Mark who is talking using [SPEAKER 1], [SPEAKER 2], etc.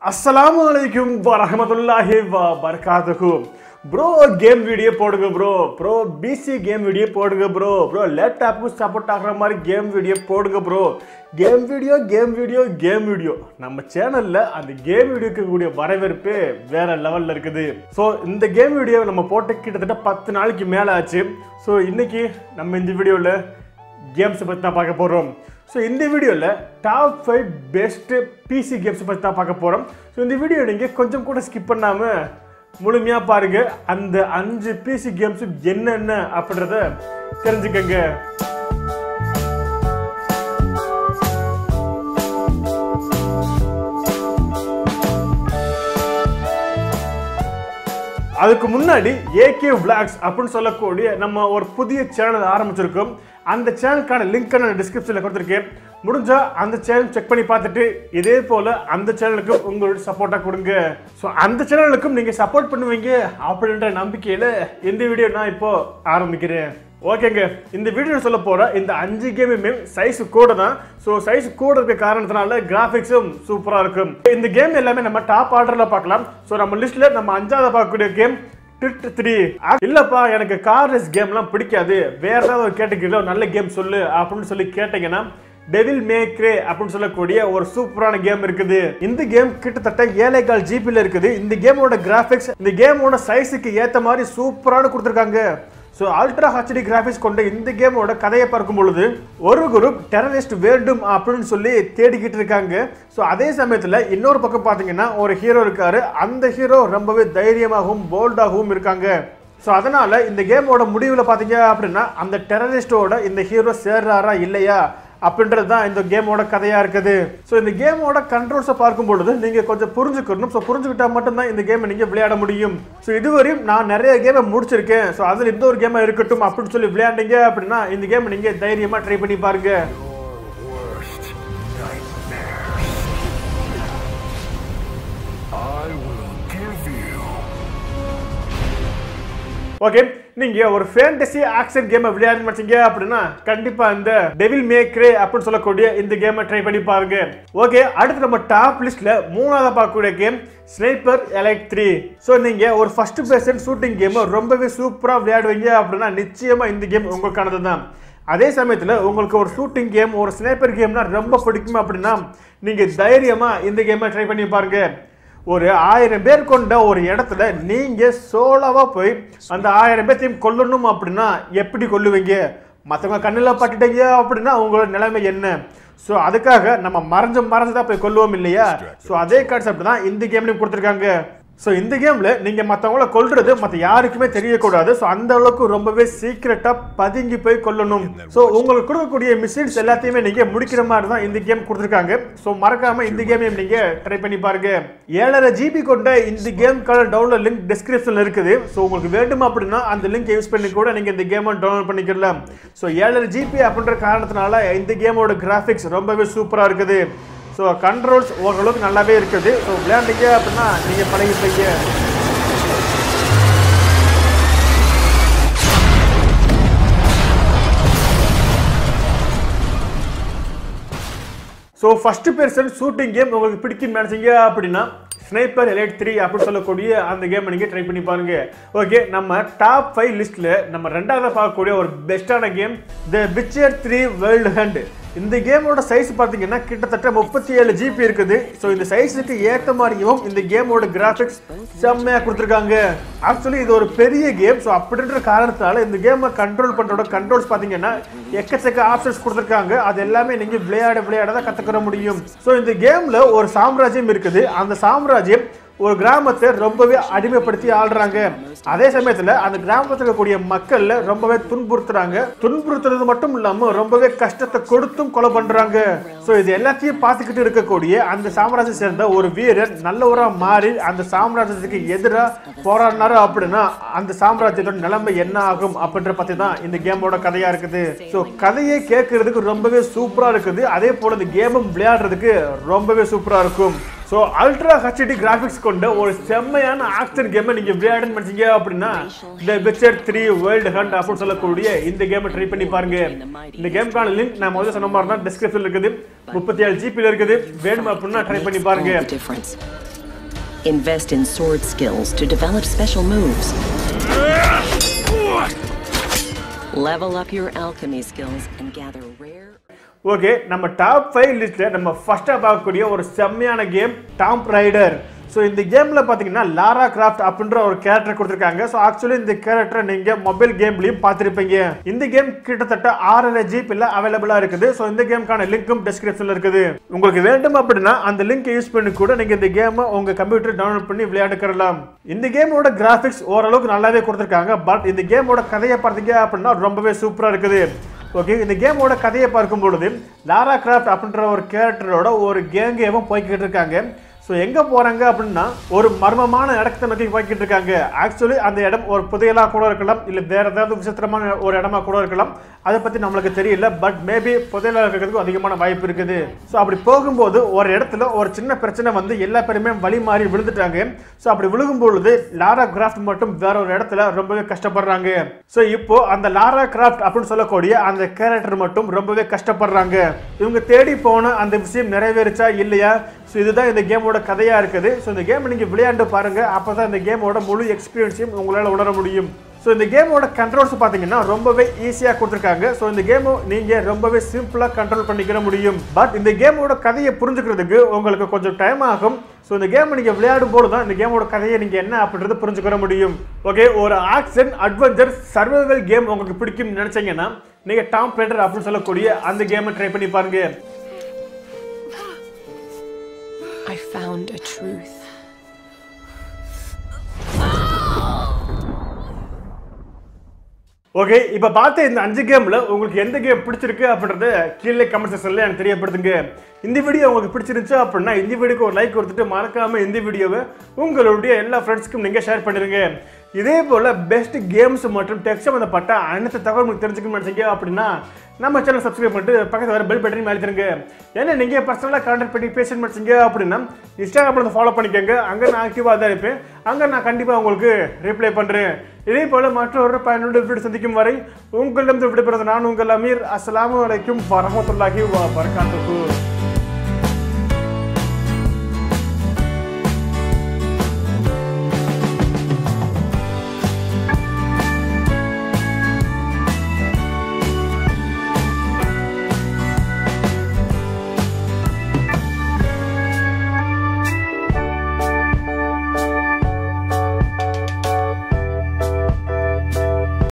[SPEAKER 1] அஸ்ஸலாமு அலைக்கும் வரஹமத்துல்லாஹி வ பரகாத்துஹு ப்ரோ கேம் வீடியோ போடுங்க bro bro PC game video போடுங்க ப்ரோ ப்ரோ லேப்டாப்புக்கு சப்போர்ட் ஆகுற மாதிரி கேம் வீடியோ போடுங்க bro game video game video game video நம்ம சேனல்ல அந்த கேம் வீடியோக்கு கூடிய வரவேற்பு வேற லெவல்ல இருக்குது ஸோ இந்த கேம் வீடியோ நம்ம போட்டு கிட்டத்தட்ட பத்து நாளைக்கு மேலே ஆச்சு ஸோ இன்னைக்கு நம்ம இந்த வீடியோவில் கேம்ஸை பற்றி தான் பார்க்க போகிறோம் ஸோ இந்த வீடியோவில் டாப் ஃபைவ் பெஸ்ட்டு பிசி கேம்ஸை பற்றி தான் பார்க்க போகிறோம் ஸோ இந்த வீடியோ நீங்கள் கொஞ்சம் கூட ஸ்கிப் பண்ணாமல் முழுமையாக பாருங்கள் அந்த அஞ்சு பிசி கேம்ஸும் என்னென்ன அப்படின்றத தெரிஞ்சுக்கங்க அதுக்கு முன்னாடி ஏகே விளாக்ஸ் அப்படின்னு சொல்லக்கூடிய நம்ம ஒரு புதிய சேனல் ஆரம்பிச்சிருக்கோம் அந்த சேனலுக்கான லிங்க்கை நான் டிஸ்கிரிப்ஷனில் கொடுத்துருக்கேன் முடிஞ்சா அந்த சேனல் செக் பண்ணி பார்த்துட்டு இதே போல் அந்த சேனலுக்கும் உங்களுடைய சப்போர்ட்டாக கொடுங்க ஸோ அந்த சேனலுக்கும் நீங்கள் சப்போர்ட் பண்ணுவீங்க அப்படின்ற நம்பிக்கையில் இந்த வீடியோ நான் இப்போ ஆரம்பிக்கிறேன் ஓகேங்க இந்த வீடியோ சொல்ல போற இந்த அஞ்சு கேமுமே சைஸ் கூட தான் ஸோ சைஸ் கூட இருக்க காரணத்தினால கிராஃபிக்ஸும் சூப்பராக இருக்கும் இந்த கேம் எல்லாமே நம்ம டாப் ஆர்டரில் பார்க்கலாம் ஸோ நம்ம லிஸ்ட்ல நம்ம அஞ்சாவது பார்க்கக்கூடிய கேம் டிட் த்ரீ இல்லப்பா எனக்கு கார் ரேஸ் கேம்லாம் பிடிக்காது வேற ஏதாவது ஒரு கேட்டகரியில் நல்ல கேம் சொல்லு அப்படின்னு சொல்லி கேட்டீங்கன்னா டெவில் மேக்ரே அப்படின்னு சொல்லக்கூடிய ஒரு சூப்பரான கேம் இருக்குது இந்த கேம் கிட்டத்தட்ட ஏழை கால் ஜிபியில் இருக்குது இந்த கேமோட கிராஃபிக்ஸ் இந்த கேமோட சைஸுக்கு ஏற்ற மாதிரி சூப்பரான கொடுத்துருக்காங்க ஸோ அல்ட்ரா ஹச்டி கிராஃபிக்ஸ் கொண்ட இந்த கேமோட கதையை பார்க்கும் பொழுது ஒரு குரூப் டெரரிஸ்ட் வேண்டும் அப்படின்னு சொல்லி தேடிக்கிட்டு இருக்காங்க ஸோ அதே சமயத்தில் இன்னொரு பக்கம் பார்த்தீங்கன்னா ஒரு ஹீரோ இருக்காரு அந்த ஹீரோ ரொம்பவே தைரியமாகவும் போல்டாகவும் இருக்காங்க ஸோ அதனால இந்த கேமோட முடிவில் பார்த்தீங்க அப்படின்னா அந்த டெரரிஸ்டோட இந்த ஹீரோ சேர்றாரா இல்லையா அப்படின்றது தான் இந்த கேமோட கதையாக இருக்குது ஸோ இந்த கேமோட கண்ட்ரோல்ஸை பார்க்கும் பொழுது நீங்கள் கொஞ்சம் புரிஞ்சுக்கணும் ஸோ புரிஞ்சுக்கிட்டா மட்டும்தான் இந்த கேமை நீங்கள் விளையாட முடியும் ஸோ இதுவரையும் நான் நிறைய கேமை முடிச்சிருக்கேன் ஸோ அதில் இந்த ஒரு கேமாக இருக்கட்டும் அப்படின்னு சொல்லி விளையாண்டீங்க அப்படின்னா இந்த கேமை நீங்கள் தைரியமாக ட்ரை பண்ணி பாருங்க
[SPEAKER 2] worst nightmares. I will give you
[SPEAKER 1] okay நீங்க ஒரு ஃபேண்டசி ஆக்ஷன் கேமை விளையாட மாட்டீங்க அப்படின்னா கண்டிப்பா இந்த டெவில் மேக்ரே அப்படின்னு சொல்லக்கூடிய இந்த கேமை ட்ரை பண்ணி பாருங்க ஓகே அடுத்து நம்ம டாப் லிஸ்ட்ல மூணாவது பார்க்கக்கூடிய game sniper elite three so நீங்க ஒரு ஃபர்ஸ்ட் பர்சன் ஷூட்டிங் கேமை ரொம்பவே சூப்பரா விளையாடுவீங்க அப்படின்னா நிச்சயமா இந்த கேம் உங்களுக்கானது தான் அதே சமயத்தில் உங்களுக்கு ஒரு ஷூட்டிங் கேம் ஒரு ஸ்னைப்பர் கேம்னா ரொம்ப பிடிக்கும் அப்படின்னா நீங்கள் தைரியமாக இந்த கேமை ட்ரை பண்ணி பாருங்க ஒரு ஆயிரம் பேர் கொண்ட ஒரு இடத்துல நீங்கள் சோலோவாக போய் அந்த ஆயிரம் பேர்த்தையும் கொல்லணும் அப்படின்னா எப்படி கொல்லுவீங்க மற்றவங்க கண்ணில் பட்டுட்டீங்க அப்படின்னா உங்களோட நிலைமை என்ன ஸோ அதுக்காக நம்ம மறைஞ்சு மறைஞ்சு தான் போய் கொல்லுவோம் இல்லையா ஸோ அதே கான்செப்ட் தான் இந்த கேம்லையும் கொடுத்துருக்காங்க ஸோ இந்த கேமில் நீங்கள் மற்றவங்கள கொல்றது மற்ற யாருக்குமே தெரியக்கூடாது ஸோ அந்த அளவுக்கு ரொம்பவே சீக்கிரட்டாக பதுங்கி போய் கொல்லணும் ஸோ உங்களுக்கு கொடுக்கக்கூடிய மிஷின்ஸ் எல்லாத்தையுமே நீங்கள் முடிக்கிற மாதிரி தான் இந்த கேம் கொடுத்துருக்காங்க ஸோ மறக்காமல் இந்த கேமையும் நீங்கள் ட்ரை பண்ணி பாருங்க ஏழரை ஜிபி கொண்ட இந்த கேமுக்கான டவுன்லோட் லிங்க் டிஸ்கிரிப்ஷனில் இருக்குது ஸோ உங்களுக்கு வேண்டுமா அப்படின்னா அந்த லிங்க் யூஸ் பண்ணி கூட நீங்கள் இந்த கேமை டவுன்லோட் பண்ணிக்கலாம் ஸோ ஏழரை ஜிபி அப்படின்ற காரணத்தினால இந்த கேமோட கிராஃபிக்ஸ் ரொம்பவே சூப்பராக இருக்குது ஸோ கண்ட்ரோல்ஸ் ஓரளவுக்கு நல்லாவே இருக்குது ஸோ விளையாண்டீங்க அப்படின்னா நீங்கள் பழகிப்பீங்க so first person shooting game உங்களுக்கு பிடிக்கும் நினைச்சீங்க அப்படின்னா ஸ்னைப்பர் எலைட் த்ரீ அப்படின்னு சொல்லக்கூடிய அந்த கேமை நீங்கள் ட்ரை பண்ணி பாருங்க ஓகே நம்ம டாப் ஃபைவ் லிஸ்ட்டில் நம்ம ரெண்டாவது பார்க்கக்கூடிய ஒரு பெஸ்ட்டான game the picture three world hunt இந்த கேமோட சைஸ் பார்த்தீங்கன்னா கிட்டத்தட்ட முப்பத்தி ஏழு ஜிபி இருக்குது ஸோ இந்த சைஸுக்கு ஏற்ற மாதிரியும் இந்த கேமோட கிராஃபிக்ஸ் செம்மையாக கொடுத்துருக்காங்க ஆக்சுவலி இது ஒரு பெரிய கேம் ஸோ அப்படின்ற காரணத்தால இந்த கேமை கண்ட்ரோல் பண்ணுறோட கண்ட்ரோல்ஸ் பார்த்தீங்கன்னா எக்கச்சக்க ஆப்ஷன்ஸ் கொடுத்துருக்காங்க அது எல்லாமே நீங்கள் விளையாட விளையாட தான் கற்றுக்கிற முடியும் ஸோ இந்த கேமில் ஒரு சாம்ராஜ்யம் இருக்குது அந்த சாம்ராஜ்யம் ஒரு கிராமத்தை ரொம்பவே அடிமைப்படுத்தி ஆள்றாங்க அதே சமயத்துல அந்த கிராமத்தில் இருக்கக்கூடிய மக்கள்ல ரொம்பவே துன்புறுத்துறாங்க துன்புறுத்துறது மட்டும் இல்லாம ரொம்பவே கஷ்டத்தை கொடுத்தும் கொலை பண்றாங்க சோ இது எல்லாத்தையும் பார்த்துக்கிட்டு இருக்கக்கூடிய அந்த சாம்ராஜ்யம் சேர்ந்த ஒரு வீரர் நல்லவரா மாறி அந்த சாம்ராஜ்யத்துக்கு எதிராக போராடினாரு அப்படின்னா அந்த சாம்ராஜ்யத்தோட நிலைமை என்ன ஆகும் அப்படின்ற பத்தி தான் இந்த கேமோட கதையா இருக்குது சோ கதையை கேட்கறதுக்கு ரொம்பவே சூப்பரா இருக்குது அதே போல இந்த கேமும் விளையாடுறதுக்கு ரொம்பவே சூப்பரா இருக்கும் ஸோ அல்ட்ரா ஹெச்டி கிராஃபிக்ஸ் கொண்ட ஒரு செம்மையான ஆக்ஷன் கேமை நீங்கள் விளையாடுன்னு நினைச்சீங்க அப்படின்னா இந்த பிக்சர் த்ரீ வேர்ல்டு ஹண்ட் அப்படின்னு சொல்லக்கூடிய இந்த கேமை ட்ரை பண்ணி பாருங்க இந்த கேமுக்கான லிங்க் நான் முதல்ல சொன்ன மாதிரி தான் டிஸ்கிரிப்ஷன் இருக்குது முப்பத்தி ஏழு ஜிபியில் இருக்குது வேணும் அப்படின்னா ட்ரை பண்ணி பாருங்க
[SPEAKER 3] the difference. Invest in sword skills to develop special moves. Level up your alchemy skills and gather rare.
[SPEAKER 1] Okay நம்ம டாப் ஃபைவ் லிஸ்ட்டில் நம்ம ஃபஸ்ட்டாக பார்க்கக்கூடிய ஒரு செம்மையான கேம் டாம்ப் ரைடர் ஸோ இந்த கேமில் பார்த்தீங்கன்னா லாரா கிராஃப்ட் அப்படின்ற ஒரு கேரக்டர் கொடுத்துருக்காங்க ஸோ ஆக்சுவலி இந்த கேரக்டரை நீங்கள் மொபைல் கேம்லையும் பார்த்துருப்பீங்க இந்த கேம் கிட்டத்தட்ட ஆறரை ஜிபியில் அவைலபிளாக இருக்குது ஸோ இந்த கேமுக்கான லிங்க்கும் டிஸ்கிரிப்ஷனில் இருக்குது உங்களுக்கு வேண்டும் அப்படின்னா அந்த லிங்க் யூஸ் பண்ணி கூட நீங்கள் இந்த கேமை உங்கள் கம்ப்யூட்டர் டவுன்லோட் பண்ணி விளையாடுக்கலாம் இந்த கேமோட கிராஃபிக்ஸ் ஓரளவுக்கு நல்லாவே கொடுத்துருக்காங்க பட் இந்த கேமோட கதையை பார்த்தீங்க அப்படின்னா ரொம்பவே சூப்பராக இருக்குது ஓகே இந்த கேமோட கதையை பார்க்கும் பொழுது லாரா கிராஃப்ட் அப்படின்ற ஒரு கேரக்டரோட ஒரு கேங்கேவும் போய்கிட்டு இருக்காங்க ஸோ எங்கே போகிறாங்க அப்படின்னா ஒரு மர்மமான இடத்தை நோக்கி போய்கிட்டு இருக்காங்க ஆக்சுவலி அந்த இடம் ஒரு புதையலாக கூட இருக்கலாம் இல்லை வேற ஏதாவது விசித்திரமான ஒரு இடமா கூட இருக்கலாம் அதை பற்றி நம்மளுக்கு தெரியல பட் மேபி புதையலாக இருக்கிறதுக்கு அதிகமான வாய்ப்பு இருக்குது ஸோ அப்படி போகும்போது ஒரு இடத்துல ஒரு சின்ன பிரச்சனை வந்து எல்லா பேருமே வழி மாறி விழுந்துட்டாங்க ஸோ அப்படி விழுகும் பொழுது லாரா கிராஃப்ட் மட்டும் வேற ஒரு இடத்துல ரொம்பவே கஷ்டப்படுறாங்க ஸோ இப்போ அந்த லாரா கிராஃப்ட் அப்படின்னு சொல்லக்கூடிய அந்த கேரக்டர் மட்டும் ரொம்பவே கஷ்டப்படுறாங்க இவங்க தேடி போன அந்த விஷயம் நிறைவேறுச்சா இல்லையா ஸோ இதுதான் இந்த கேமோட கதையா இருக்குது ஸோ இந்த கேம் நீங்க விளையாண்டு பாருங்க அப்பதான் இந்த கேமோட முழு எக்ஸ்பீரியன்ஸையும் உங்களால் உணர முடியும் ஸோ இந்த கேமோட கண்ட்ரோல்ஸ் பார்த்தீங்கன்னா ரொம்பவே ஈஸியாக கொடுத்துருக்காங்க ஸோ இந்த கேமை நீங்கள் ரொம்பவே சிம்பிளாக கண்ட்ரோல் பண்ணிக்கிற முடியும் பட் இந்த கேமோட கதையை புரிஞ்சுக்கிறதுக்கு உங்களுக்கு கொஞ்சம் டைம் ஆகும் ஸோ இந்த கேம் நீங்கள் விளையாடும் போது தான் இந்த கேமோட கதையை நீங்கள் என்ன அப்படின்றது புரிஞ்சுக்கிற முடியும் ஓகே ஒரு ஆக்ஷன் அட்வென்ச்சர் சர்வைவல் கேம் உங்களுக்கு பிடிக்கும்னு நினச்சிங்கன்னா நீங்கள் டாம் பிளேட்டர் அப்படின்னு சொல்லக்கூடிய அந்த கேமை ட்ரை பண்ணி பாருங்க
[SPEAKER 4] I found a truth.
[SPEAKER 1] Okay இப்போ பார்த்த இந்த அஞ்சு கேமில் உங்களுக்கு எந்த கேம் பிடிச்சிருக்கு அப்படின்றத கீழே கமெண்ட் செக்ஷனில் எனக்கு தெரியப்படுத்துங்க இந்த வீடியோ உங்களுக்கு பிடிச்சிருந்துச்சு அப்படின்னா இந்த வீடியோக்கு ஒரு லைக் கொடுத்துட்டு மறக்காமல் இந்த வீடியோவை உங்களுடைய எல்லா ஃப்ரெண்ட்ஸ்க்கும் நீங்கள் ஷேர் பண்ணிடுங்க இதே போல் பெஸ்ட் கேம்ஸ் மற்றும் டெக் சம்மந்தப்பட்ட அனைத்து தகவல் உங்களுக்கு தெரிஞ்சுக்கணும்னு நினச்சிங்க அப்படின்னா நம்ம சேனல் சப்ஸ்கிரைப் பண்ணிட்டு பக்கத்தில் வர பெல் பட்டன் அழுத்திருங்க ஏன்னா நீங்கள் பர்சனலாக கான்டாக்ட் பண்ணி பேசணும் நினச்சிங்க அப்படின்னா இன்ஸ்டாகிராமில் வந்து ஃபாலோ பண்ணிக்கோங்க அங்கே நான் ஆக்டிவாக தான் இருப்பேன் அங்கே நான் கண்டிப்பாக உங்களுக்கு ரிப்ளை பண்ணுறேன் இதே போல் மற்றொரு பயனுள்ள வீடு சந்திக்கும் வரை உங்களிடம் விடைபெறுவது நான் உங்கள் அமீர் அஸ்ஸலாமு அலைக்கும் வரமத்துல்லாஹி வ பரகாத்துஹு